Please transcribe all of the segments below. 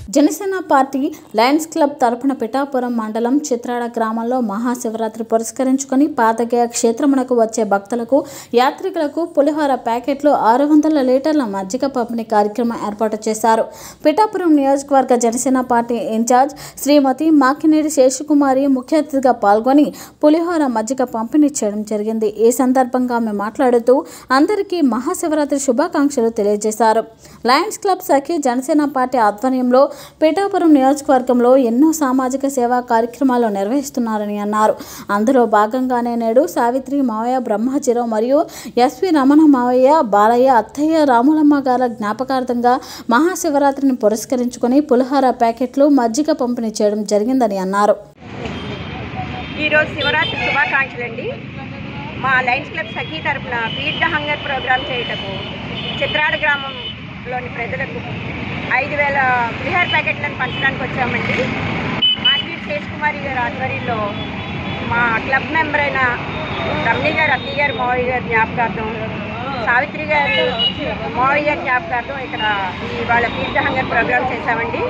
Janasena party Lions club తరపున పిఠాపురం మండలం చిత్రాడ గ్రామంలో మహాశివరాత్రి పురస్కరించుకొని పాతగయ క్షేత్రమునకు వచ్చే భక్తులకు యాత్రికులకు పులిహోర ప్యాకెట్లు ఆరు వందల లీటర్ల మజ్జిగ పంపిణీ కార్యక్రమం ఏర్పాటు చేశారు పిఠాపురం నియోజకవర్గ జనసేన పార్టీ ఇన్ఛార్జ్ శ్రీమతి మాకినేడి శేషకుమారి ముఖ్య అతిథిగా పాల్గొని పులిహోర మజ్జిగ పంపిణీ చేయడం జరిగింది ఈ సందర్భంగా ఆమె మాట్లాడుతూ అందరికీ మహాశివరాత్రి శుభాకాంక్షలు తెలియజేశారు Lions Club Sakhi Janasena party ఆధ్వర్యంలో పిఠాపురం నియోజకవర్గంలో ఎన్నో సామాజిక సేవా కార్యక్రమాలు నిర్వహిస్తున్నారని అన్నారు అందులో భాగంగానే నేడు సావిత్రి మావయ్య బ్రహ్మాజీరావు మరియు ఎస్వి రమణ మావయ్య బాలయ్య అత్తయ్య రాములమ్మ గారి జ్ఞాపకార్థంగా మహాశివరాత్రిని పురస్కరించుకొని పులిహార ప్యాకెట్లు మజ్జిగ పంపిణీ చేయడం జరిగిందని అన్నారు ఈరోజు శివరాత్రి శుభాకాంక్షలు అండి మా లయన్స్ క్లబ్ సఖీ తరపున ఫీడ్ ద హంగర్ ప్రోగ్రామ్ చేయటకు చిత్రాడ గ్రామంలోని ప్రజలకు ఐదు వేల పులిహార ప్యాకెట్లను పంచడానికి వచ్చామండి మార్కెట్ శేష్ కుమారి గారి ఆధ్వర్యంలో మా క్లబ్ మెంబర్ అయిన రమణి గారు అత్తయ్య గారు మావయ్య గారి జ్ఞాపకార్థం సావిత్రి గారు మావయ్య గారి జ్ఞాపకార్థం ఇక్కడ ఈ వాళ్ళ ఫీడ్ ద హంగర్ ప్రోగ్రామ్ చేశామండి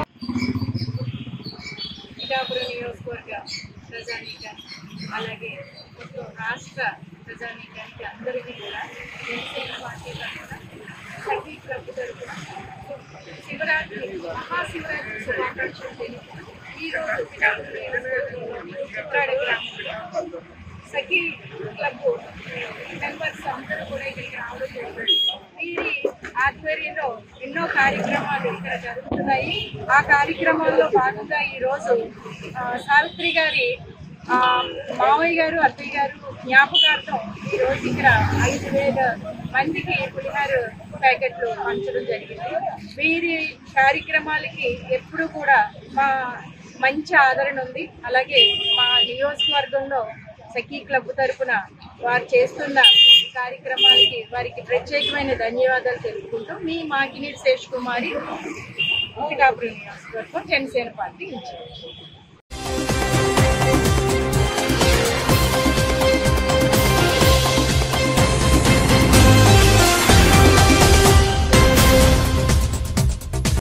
పిఠాపురం నియోజకవర్గ ప్రజానీకానికి అలాగే మొత్తం రాష్ట్ర ప్రజానీకానికి అందరికీ కూడా జనసేన పార్టీ తరఫున సఖీ క్లబ్ తరఫున శివరాత్రి మహాశివరాత్రి శుభాకాంక్షలు తెలుపుతూ ఈరోజు పిఠాపురం నియోజకవర్గంలోని చిత్రాడ గ్రామంలో సఖీ క్లబ్ మెంబర్స్ అందరూ కూడా ఇక్కడికి రావడం జరిగింది వీరి ఆధ్వర్యంలో ఎన్నో కార్యక్రమాలు ఇక్కడ జరుగుతున్నాయి ఆ కార్యక్రమాల్లో భాగంగా ఈరోజు ఆ, సావిత్రి గారి ఆ, మావయ్య గారు అత్తయ్య గారు జ్ఞాపకార్థం ఈరోజు ఇక్కడ ఐదు వేల మందికి పులిహార ప్యాకెట్లు పంచడం జరిగింది వీరి కార్యక్రమాలకి ఎప్పుడు కూడా మా మంచి ఆదరణ ఉంది అలాగే మా నియోజకవర్గంలో సఖీ క్లబ్ తరపున వారు చేస్తున్న కార్యక్రమాలకి వారికి ప్రత్యేకమైన ధన్యవాదాలు తెలుపుకుంటూ మీ మాకినీటి శేష్ కుమారి పిఠాపురం నియోజకవర్గం జనసేన పార్టీ ఇన్ఛార్జ్